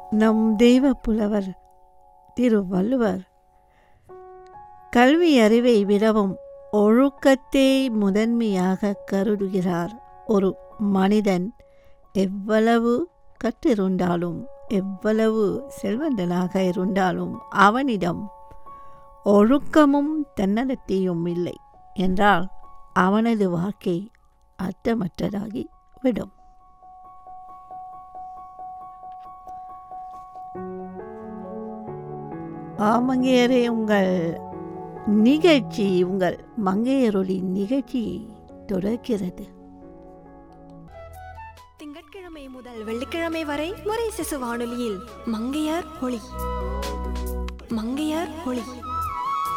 நம் தெய்வ புலவர் திருவள்ளுவர் கல்வி அறிவை விடவும் ஒழுக்கத்தை முதன்மையாக கருதுகிறார் ஒரு மனிதன் எவ்வளவு கற்றிருந்தாலும் எவ்வளவு செல்வந்தனாக இருந்தாலும் அவனிடம் ஒழுக்கமும் தன்னடத்தையும் இல்லை என்றால் அவனது வாழ்க்கை அர்த்தமற்றதாகி விடும் ஆமங்கையரே உங்கள் நிகழ்ச்சி உங்கள் மங்கையருளின் நிகழ்ச்சி தொடர்கிறது திங்கட்கிழமை முதல் வெள்ளிக்கிழமை வரை முறை சிசு வானொலியில் மங்கையார் ஒளி மங்கையார் ஒளி